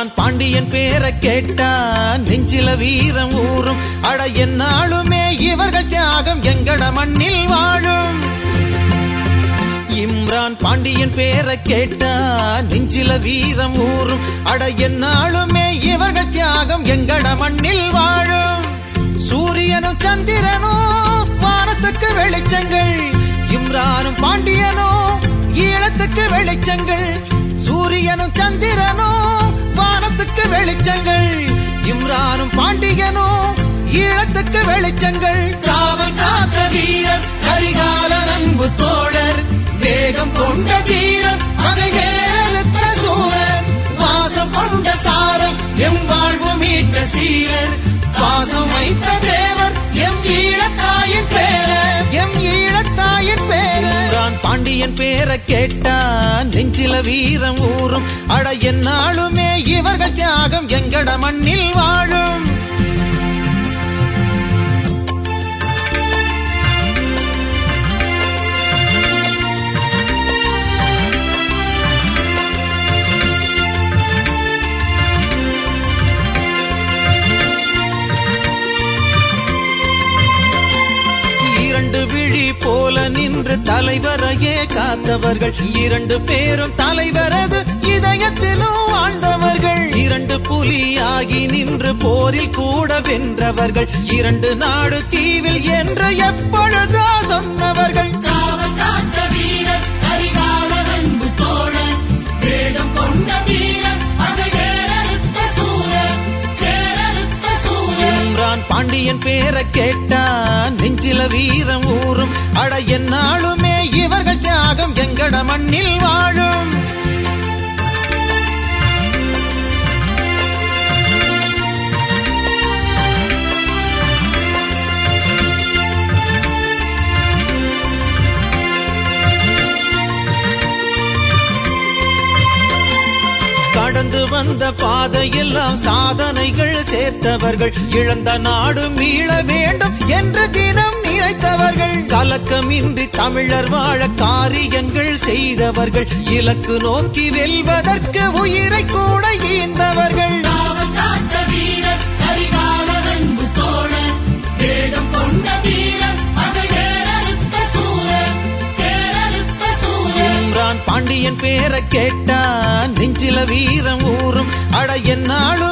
இம்ரான் பாண்டியன் பேரை கேட்டா நெஞ்சில வீரம் ஊறும் அட என்னாலுமே இவர்கள் தியாகம் எங்கட மண்ணில் வாழும் இம்ரான் பாண்டியன் பேரை கேட்டா நெஞ்சில வீரம் ஊறும் அட என்னாலுமே இவர்கள் தியாகம் எங்கட மண்ணில் வாழும் சூரியனும் சந்திரனும் வானத்துக்கு வெளிச்சங்கள் இம்ரானும் பாண்டியனும் ஈழத்துக்கு வெளிச்சங்கள் சூரியனும் சந்திரனும் வானத்துக்கு வெளிச்சங்கள் இம்ரானும் பாண்டியனும் ஈழத்துக்கு வெளிச்சங்கள் காவல் காத்த வீரர் கரிகால அன்பு தோழர் வேகம் கொண்ட தீரர் வகை வேறறுத்த சூரர் வாசம் கொண்ட சாரர் எம் வாழ்வு மீட்ட சீரர் பாசம் வைத்த தேவர் எம் ஈழத்தாயின் பேரர் எம் ஈழத்தாயின் பேரர் இம்ரான் பாண்டியன் பேரை கேட்டா நெஞ்சில வீரம் ஊறும் அட என்னாலுமே இவர்கள் தியாகம் எங்கட மண்ணில் வாழும் இரண்டு விழி போல நின்று தலைவரையே காத்தவர்கள் இரண்டு பேரும் தலைவரது இதயத்திலும் வாழ்ந்தவர்கள் இரண்டு புலியாகி நின்று போரில் கூட வென்றவர்கள் இரண்டு நாடு தீவில் என்று எப்பொழுதோ சொன்னவர்கள் காவல் காத்த வீரர் கரிகால அன்பு தோழர் வேகம் கொண்ட தீரர் அதை வேறறுத்த சூரர் வேறறுத்த சூரர் இம்ரான் பாண்டியன் பேரை கேட்டா நெஞ்சில வீரம் ஊறும் அட என்னாலுமே இவர்கள் தியாகம் எங்கட மண்ணில் வாழும் கடந்து வந்த பாதையெல்லாம் சாதனைகள் சேர்த்தவர்கள் இழந்த நாடு மீள வேண்டும் என்று தினம் நினைத்தவர்கள் கலக்கமின்றி தமிழர் வாழ காரியங்கள் செய்தவர்கள் இலக்கு நோக்கி வெல்வதற்கு உயிரை கூட ஈந்தவர்கள் காவல் காத்த வீரர் கரிகால அன்பு தோழர் வேகம் கொண்ட தீரர் அதை வேறறுத்த சூரர் வேறறுத்த சூரர் இம்ரான் பாண்டியன் பேரை கேட்டா நெஞ்சில வீரம் ஊறும் அட என்னாலும்